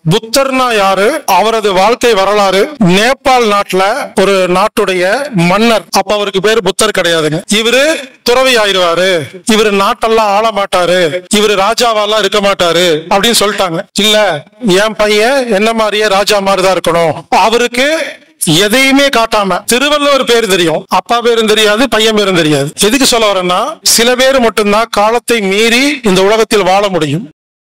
புத்தர்னா யாரு அவரது வாழ்க்கை வரலாறு நேபாள் நாட்டுல ஒரு நாட்டுடைய மன்னர் அப்ப அவருக்கு பேரு புத்தர் கிடையாதுங்க இவரு துறவி ஆயிருவாரு இவரு நாட்டெல்லாம் ஆள மாட்டாரு இவரு ராஜாவெல்லாம் இருக்க மாட்டாரு அப்படின்னு சொல்லிட்டாங்க இல்ல என் பையன் என்ன மாதிரியே ராஜா மாதிரிதான் இருக்கணும் அவருக்கு எதையுமே காட்டாம திருவள்ளுவர் பேர் தெரியும் அப்பா பேரும் தெரியாது பையன் பேரும் தெரியாது எதுக்கு சொல்ல வரேன்னா சில பேர் மட்டும்தான் காலத்தை மீறி இந்த உலகத்தில் வாழ முடியும்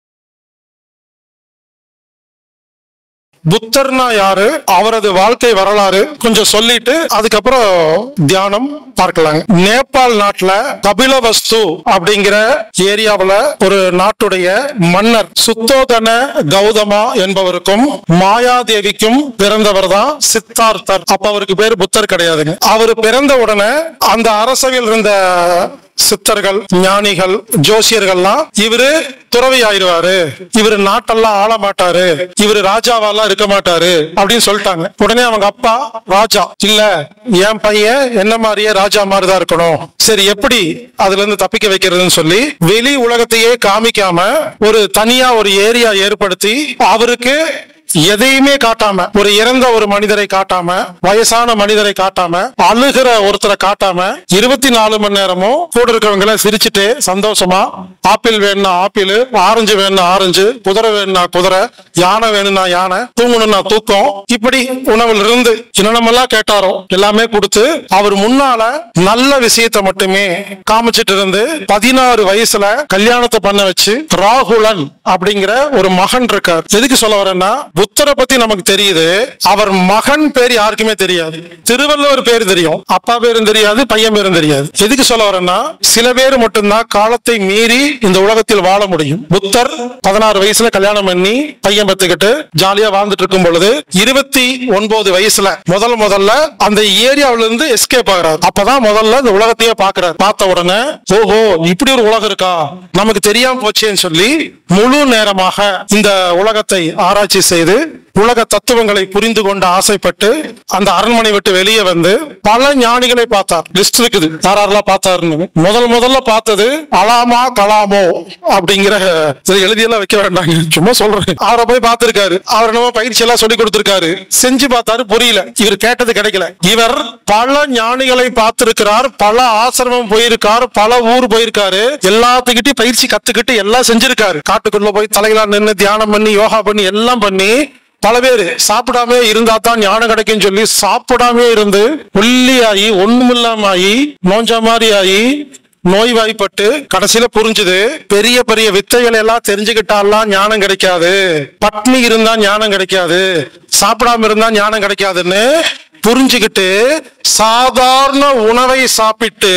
புத்தர்னா யாரு அவரது வாழ்க்கை வரலாறு கொஞ்சம் சொல்லிட்டு அதுக்கப்புறம் தியானம் பார்க்கலாங்க நேபாள் நாட்டுல கபிலவஸ்து அப்படிங்கிற ஏரியாவுல ஒரு நாட்டுடைய மன்னர் சுத்தோதன கௌதமா என்பவருக்கும் மாயாதேவிக்கும் பிறந்தவர் தான் சித்தார்த்தர் அப்ப அவருக்கு பேர் புத்தர் கிடையாதுங்க அவர் பிறந்த உடனே அந்த அரசவையில் இருந்த சித்தர்கள் ஞானிகள் ஜோசியர்கள்லாம் இவரு துறவி ஆயிருவாரு இவரு நாட்டெல்லாம் ஆள மாட்டாரு இவரு ராஜாவெல்லாம் இருக்க மாட்டாரு அப்படின்னு சொல்லிட்டாங்க உடனே அவங்க அப்பா ராஜா இல்ல என் பையன் என்ன மாதிரியே ராஜா மாதிரிதான் இருக்கணும் சரி எப்படி அதுல இருந்து தப்பிக்க வைக்கிறதுன்னு சொல்லி வெளி உலகத்தையே காமிக்காம ஒரு தனியா ஒரு ஏரியா ஏற்படுத்தி அவருக்கு எதையுமே காட்டாம ஒரு இறந்த ஒரு மனிதரை காட்டாம வயசான மனிதரை காட்டாம அழுகிற ஒருத்தரை காட்டாம இருபத்தி நாலு மணி நேரமும் கூட இருக்கிறவங்கள சிரிச்சுட்டு சந்தோஷமா ஆப்பிள் வேணும்னா ஆப்பிள் ஆரஞ்சு வேணும்னா ஆரஞ்சு குதிரை வேணும்னா குதிரை யானை வேணும்னா யானை தூங்கணும்னா தூக்கம் இப்படி உணவுல இருந்து என்னென்னமெல்லாம் கேட்டாரோ எல்லாமே கொடுத்து அவர் முன்னால நல்ல விஷயத்தை மட்டுமே காமிச்சிட்டு இருந்து பதினாறு வயசுல கல்யாணத்தை பண்ண வச்சு ராகுலன் அப்படிங்கிற ஒரு மகன் இருக்கார் எதுக்கு சொல்ல வரேன்னா புத்தரை பத்தி நமக்கு தெரியுது அவர் மகன் பேர் யாருக்குமே தெரியாது திருவள்ளுவர் பேர் தெரியும் அப்பா பேரும் தெரியாது பையன் பேரும் தெரியாது எதுக்கு சொல்ல வரேன்னா சில பேர் மட்டும்தான் காலத்தை மீறி இந்த உலகத்தில் வாழ முடியும் புத்தர் பதினாறு வயசுல கல்யாணம் பண்ணி பையன் பத்துக்கிட்டு ஜாலியா வாழ்ந்துட்டு இருக்கும் பொழுது இருபத்தி ஒன்பது வயசுல முதல் முதல்ல அந்த ஏரியாவில இருந்து எஸ்கேப் ஆகுறாரு அப்பதான் முதல்ல இந்த உலகத்தையே பாக்குறாரு பார்த்த உடனே ஓஹோ இப்படி ஒரு உலகம் இருக்கா நமக்கு தெரியாம போச்சேன்னு சொல்லி முழு நேரமாக இந்த உலகத்தை ஆராய்ச்சி செய்து உலக தத்துவங்களை புரிந்து கொண்டு ஆசைப்பட்டு அந்த அரண்மனை விட்டு வெளியே வந்து பல ஞானிகளை பார்த்தார் லிஸ்ட் இருக்குது யார் யாரெல்லாம் பார்த்தாருன்னு முதல் முதல்ல பார்த்தது அலாமா கலாமோ அப்படிங்கிற இதை எழுதியெல்லாம் வைக்க வேண்டாங்க சும்மா சொல்றேன் அவரை போய் பார்த்திருக்காரு அவர் நம்ம பயிற்சி எல்லாம் சொல்லி கொடுத்திருக்காரு செஞ்சு பார்த்தாரு புரியல இவர் கேட்டது கிடைக்கல இவர் பல ஞானிகளை பார்த்திருக்கிறார் பல ஆசிரமம் போயிருக்கார் பல ஊர் போயிருக்காரு எல்லாத்துக்கிட்டையும் பயிற்சி கத்துக்கிட்டு எல்லாம் செஞ்சிருக்காரு காட்டுக்குள்ள போய் தலைகளா நின்று தியானம் பண்ணி யோகா பண்ணி எல்லாம் பண்ணி பல பேர் சாப்பிடாம இருந்தா தான் ஞானம் கிடைக்கும்னு சொல்லி சாப்பிடாம இருந்து ஒல்லியாகி ஒண்ணுமில்லாம ஆகி நோஞ்ச மாதிரி ஆகி நோய்வாய்ப்பட்டு கடைசியில புரிஞ்சுது பெரிய பெரிய வித்தைகள் எல்லாம் தெரிஞ்சுக்கிட்டாலாம் ஞானம் கிடைக்காது பட்னி இருந்தா ஞானம் கிடைக்காது சாப்பிடாம இருந்தா ஞானம் கிடைக்காதுன்னு புரிஞ்சுக்கிட்டு சாதாரண உணவை சாப்பிட்டு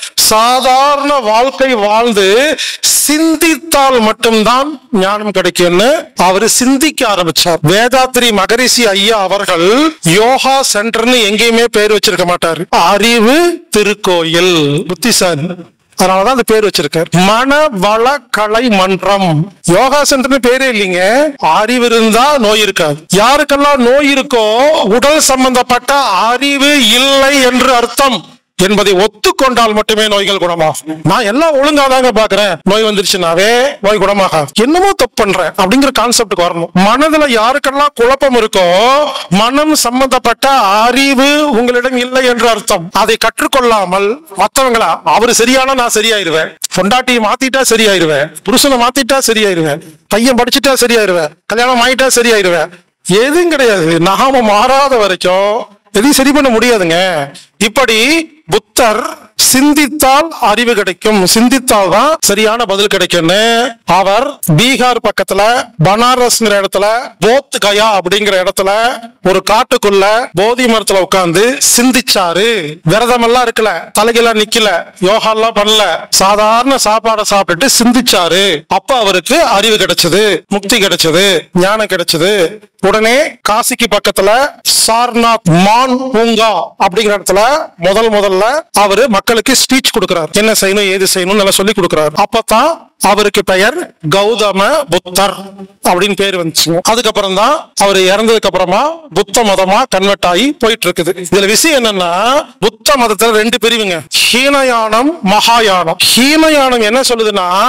சாதாரண வாழ்க்கை வாழ்ந்து சிந்தித்தால் மட்டும்தான் ஞானம் கிடைக்கும்னு அவரு சிந்திக்க ஆரம்பிச்சார் வேதாத்ரி மகரிஷி ஐயா அவர்கள் யோகா சென்டர்னு எங்கேயுமே பேர் வச்சிருக்க மாட்டாரு அறிவு திருக்கோயில் புத்திசாலி அதனாலதான் அந்த பேர் வச்சிருக்காரு மன வள கலை மன்றம் யோகா சென்டர்னு பேரே இல்லைங்க அறிவு இருந்தா நோய் இருக்காது யாருக்கெல்லாம் நோய் இருக்கோ உடல் சம்பந்தப்பட்ட அறிவு இல்லை என்று அர்த்தம் என்பதை ஒத்துக்கொண்டால் மட்டுமே நோய்கள் குணமாகும் நான் எல்லாம் ஒழுங்காதாங்க பாக்குறேன் நோய் வந்துருச்சுனாவே நோய் குணமாகாது என்னமோ தப்பு பண்றேன் அப்படிங்கிற கான்செப்டுக்கு வரணும் மனதுல யாருக்கெல்லாம் குழப்பம் இருக்கோ மனம் சம்பந்தப்பட்ட அறிவு உங்களிடம் இல்லை என்று அர்த்தம் அதை கற்றுக்கொள்ளாமல் மத்தவங்களா அவரு சரியானா நான் சரியாயிருவேன் பொண்டாட்டியை மாத்திட்டா சரியாயிருவேன் புருஷனை மாத்திட்டா சரியாயிருவேன் பையன் படிச்சுட்டா சரியாயிருவேன் கல்யாணம் ஆயிட்டா சரியாயிருவேன் எதுவும் கிடையாது நாம மாறாத வரைக்கும் எதையும் சரி பண்ண முடியாதுங்க இப்படி புத்தர் சிந்தித்தால் அறிவு கிடைக்கும் சிந்தித்தால் தான் சரியான பதில் கிடைக்கும்னு அவர் பீகார் பக்கத்துல பனாரஸ்ங்கிற இடத்துல போத் கயா அப்படிங்கிற இடத்துல ஒரு காட்டுக்குள்ள போதி மரத்துல உட்கார்ந்து சிந்திச்சாரு விரதம் எல்லாம் இருக்கல தலைகெல்லாம் நிக்கல யோகா எல்லாம் பண்ணல சாதாரண சாப்பாடை சாப்பிட்டுட்டு சிந்திச்சாரு அப்ப அவருக்கு அறிவு கிடைச்சது முக்தி கிடைச்சது ஞானம் கிடைச்சது உடனே காசிக்கு பக்கத்துல சார்நாத் மான் பூங்கா அப்படிங்கிற இடத்துல முதல் முதல்ல அவரு மக்களுக்கு ஸ்பீச் கொடுக்கிறார் என்ன செய்யணும் ஏது செய்யணும் நல்லா சொல்லி கொடுக்கிறார் அப்பதான் அவருக்கு பெயர் கௌதம புத்தர் அப்படின்னு பேர் வந்துச்சுங்க அதுக்கப்புறம் தான் அவர் இறந்ததுக்கு அப்புறமா புத்த மதமா கன்வெர்ட் ஆகி போயிட்டு இருக்குது இதுல விஷயம் என்னன்னா புத்த மதத்துல ரெண்டு பிரிவுங்க ஹீனயானம் மகாயானம் ஹீனயானம் என்ன சொல்லுதுன்னா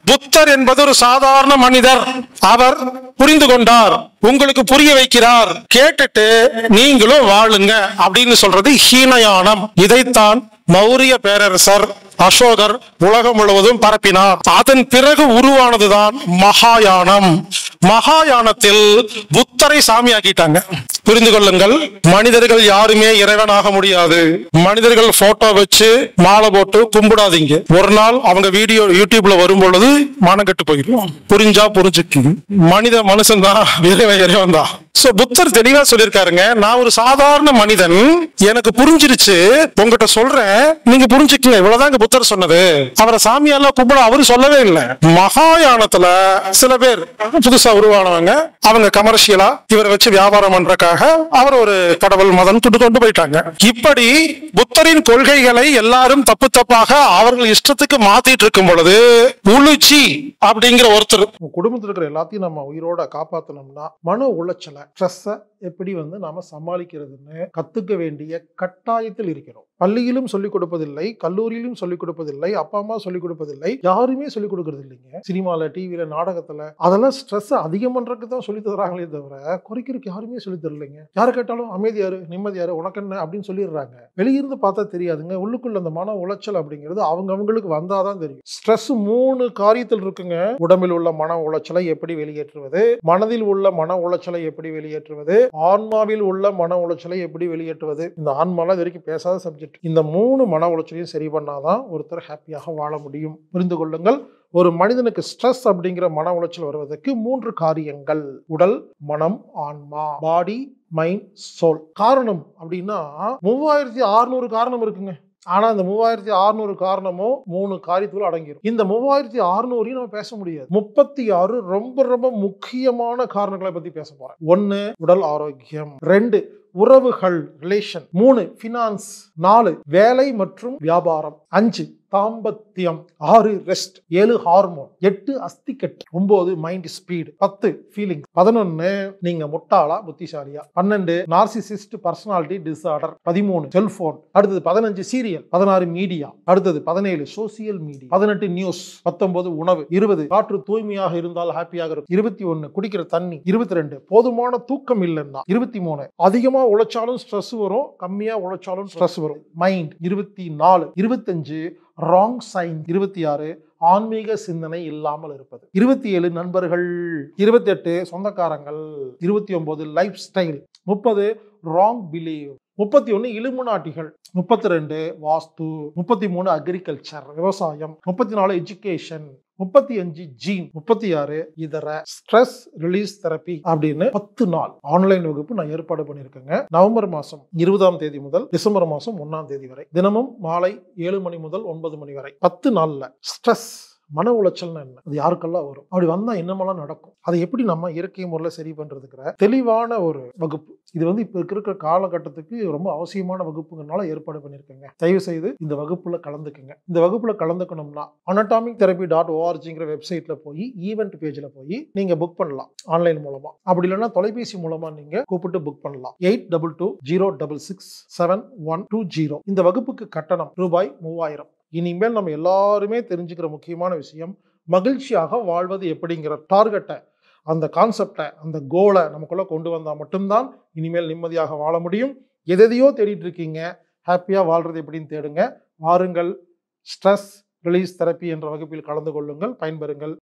புத்தர் என்பது ஒரு சாதாரண மனிதர் அவர் புரிந்து கொண்டார் உங்களுக்கு புரிய வைக்கிறார் கேட்டுட்டு நீங்களும் வாழுங்க அப்படின்னு சொல்றது ஹீனயானம் இதைத்தான் மௌரிய பேரரசர் அசோகர் உலகம் முழுவதும் பரப்பினார் அதன் பிறகு உருவானதுதான் மகாயானம் மகாயானத்தில் புத்தரை சாமியாக்கிட்டாங்க புரிந்து கொள்ளுங்கள் மனிதர்கள் யாருமே இறைவனாக முடியாது மனிதர்கள் போட்டோ வச்சு மாலை போட்டு கும்பிடாதீங்க ஒரு நாள் அவங்க வீடியோ யூடியூப்ல வரும் பொழுது மானம் கெட்டு போயிடும் புரிஞ்சா புரிஞ்சுக்கு மனித மனுஷன் தான் இறைவன் இறைவன் தான் சோ புத்தர் தெளிவா சொல்லியிருக்காருங்க நான் ஒரு சாதாரண மனிதன் எனக்கு புரிஞ்சிருச்சு உங்ககிட்ட சொல்றேன் நீங்க புரிஞ்சுக்கங்க இவ்வளவுதாங்க புத்தர் சொன்னது அவரை சாமியெல்லாம் கும்பிட அவரு சொல்லவே இல்லை மகாயானத்துல சில பேர் புதுசா உருவானவங்க அவங்க கமர்ஷியலா இவரை வச்சு வியாபாரம் பண்றதுக்காக அவர் ஒரு கடவுள் மதம் துட்டு கொண்டு போயிட்டாங்க இப்படி புத்தரின் கொள்கைகளை எல்லாரும் தப்பு தப்பாக அவர்கள் இஷ்டத்துக்கு மாத்திட்டு இருக்கும் பொழுது உளுச்சி அப்படிங்கிற ஒருத்தர் குடும்பத்தில் இருக்கிற எல்லாத்தையும் நம்ம உயிரோட காப்பாற்றணும்னா மன உளைச்சலை ஸ்ட்ரெஸ்ஸை எப்படி வந்து நாம சமாளிக்கிறதுன்னு கத்துக்க வேண்டிய கட்டாயத்தில் இருக்கிறோம் பள்ளியிலும் சொல்லிக் கொடுப்பதில்லை கல்லூரியிலும் சொல்லிக் கொடுப்பதில்லை அப்பா அம்மா சொல்லிக் கொடுப்பதில்லை யாருமே சொல்லிக் கொடுக்கறது இல்லைங்க சினிமால டிவியில நாடகத்துல அதெல்லாம் ஸ்ட்ரெஸ் அதிகம் பண்றதுக்கு தான் சொல்லி தராங்களே தவிர குறைக்கிறதுக்கு யாருமே சொல்லி தரலைங்க யாரை கேட்டாலும் அமைதியாரு நிம்மதியாரு உனக்கு என்ன அப்படின்னு சொல்லிடுறாங்க வெளியிருந்து பார்த்தா தெரியாதுங்க உள்ளுக்குள்ள அந்த மன உளைச்சல் அப்படிங்கிறது அவங்க அவங்களுக்கு வந்தாதான் தெரியும் ஸ்ட்ரெஸ் மூணு காரியத்தில் இருக்குங்க உடம்பில் உள்ள மன உளைச்சலை எப்படி வெளியேற்றுவது மனதில் உள்ள மன உளைச்சலை எப்படி வெளியேற்றுவது ஆன்மாவில் உள்ள மன உளைச்சலை எப்படி வெளியேற்றுவது இந்த ஆன்மாலாம் இது வரைக்கும் பேசாத சப்ஜெக்ட் இந்த மூணு மன உளைச்சலையும் சரி பண்ணாதான் ஒருத்தர் ஹாப்பியாக வாழ முடியும் புரிந்து கொள்ளுங்கள் ஒரு மனிதனுக்கு ஸ்ட்ரெஸ் அப்படிங்கிற மன உளைச்சல் வருவதற்கு மூன்று காரியங்கள் உடல் மனம் ஆன்மா பாடி மைண்ட் சோல் காரணம் அப்படின்னா மூவாயிரத்தி அறுநூறு காரணம் இருக்குங்க ஆனா இந்த மூவாயிரத்தி அறுநூறு காரணமும் மூணு காரியத்துக்குள்ள அடங்கிடும் இந்த மூவாயிரத்தி அறுநூறையும் நம்ம பேச முடியாது முப்பத்தி ஆறு ரொம்ப ரொம்ப முக்கியமான காரணங்களை பத்தி பேச போறேன் ஒன்னு உடல் ஆரோக்கியம் ரெண்டு உறவுகள் ரிலேஷன் மூணு ஃபினான்ஸ் நாலு வேலை மற்றும் வியாபாரம் அஞ்சு தாம்பத்தியம் ஆறு ரெஸ்ட் ஏழு ஹார்மோன் எட்டு அஸ்திக்கட்டு ஒன்பது மைண்ட் ஸ்பீடு பத்து ஃபீலிங் பதினொன்னு நீங்க முட்டாளா புத்திசாலியா பன்னெண்டு நார்சிசிஸ்ட் பர்சனாலிட்டி டிசார்டர் பதிமூணு செல்போன் அடுத்தது பதினஞ்சு சீரியல் பதினாறு மீடியா அடுத்தது பதினேழு சோசியல் மீடியா பதினெட்டு நியூஸ் பத்தொன்பது உணவு இருபது காற்று தூய்மையாக இருந்தால் ஹாப்பியாக இருக்கும் இருபத்தி ஒன்னு குடிக்கிற தண்ணி இருபத்தி ரெண்டு போதுமான தூக்கம் இல்லைன்னா இருபத்தி மூணு அதிகமா உழைச்சாலும் ஸ்ட்ரெஸ் வரும் கம்மியா உழைச்சாலும் ஸ்ட்ரெஸ் வரும் மைண்ட் இருபத்தி நாலு இருபத்தஞ்சு ராங் சைன் இருபத்தி ஆறு ஆன்மீக சிந்தனை இல்லாமல் இருப்பது இருபத்தி ஏழு நண்பர்கள் இருபத்தி எட்டு சொந்தக்காரங்கள் இருபத்தி ஒன்பது லைஃப் ஸ்டைல் முப்பது ராங் பிலீவ் முப்பத்தி ஒன்று இலுமினாட்டிகள் முப்பத்தி ரெண்டு வாஸ்து முப்பத்தி மூணு அக்ரிகல்ச்சர் விவசாயம் முப்பத்தி நாலு எஜுகேஷன் முப்பத்தி அஞ்சு ஜீன் முப்பத்தி ஆறு இதர ஸ்ட்ரெஸ் ரிலீஸ் தெரப்பி அப்படின்னு பத்து நாள் ஆன்லைன் வகுப்பு நான் ஏற்பாடு பண்ணியிருக்கேங்க நவம்பர் மாசம் இருபதாம் தேதி முதல் டிசம்பர் மாசம் ஒன்னாம் தேதி வரை தினமும் மாலை ஏழு மணி முதல் ஒன்பது மணி வரை பத்து நாள்ல ஸ்ட்ரெஸ் மன உளைச்சல்னா என்ன அது யாருக்கெல்லாம் வரும் அப்படி வந்தா என்னமெல்லாம் நடக்கும் அதை எப்படி நம்ம இயற்கை முறையில் சரி பண்றதுக்குற தெளிவான ஒரு வகுப்பு இது வந்து இப்ப இருக்கிற காலகட்டத்துக்கு ரொம்ப அவசியமான வகுப்புங்கனால ஏற்பாடு பண்ணியிருக்கேங்க தயவு செய்து இந்த வகுப்புல கலந்துக்குங்க இந்த வகுப்புல கலந்துக்கணும்னா அனட்டாமிக் தெரப்பி டாட் ஓஆர்ஜிங்கிற வெப்சைட்ல போய் ஈவெண்ட் பேஜ்ல போய் நீங்க புக் பண்ணலாம் ஆன்லைன் மூலமா அப்படி இல்லைன்னா தொலைபேசி மூலமா நீங்க கூப்பிட்டு புக் பண்ணலாம் eight double two zero double six seven one two zero இந்த வகுப்புக்கு கட்டணம் ரூபாய் மூவாயிரம் இனிமேல் நம்ம எல்லாருமே தெரிஞ்சுக்கிற முக்கியமான விஷயம் மகிழ்ச்சியாக வாழ்வது எப்படிங்கிற டார்கெட்டை அந்த கான்செப்டை அந்த கோலை நமக்குள்ள கொண்டு வந்தால் மட்டும்தான் இனிமேல் நிம்மதியாக வாழ முடியும் எதையோ தேடிட்டு இருக்கீங்க ஹாப்பியாக வாழ்றது எப்படின்னு தேடுங்க வாருங்கள் ஸ்ட்ரெஸ் ரிலீஸ் தெரப்பி என்ற வகுப்பில் கலந்து கொள்ளுங்கள் பயன்பெறுங்கள்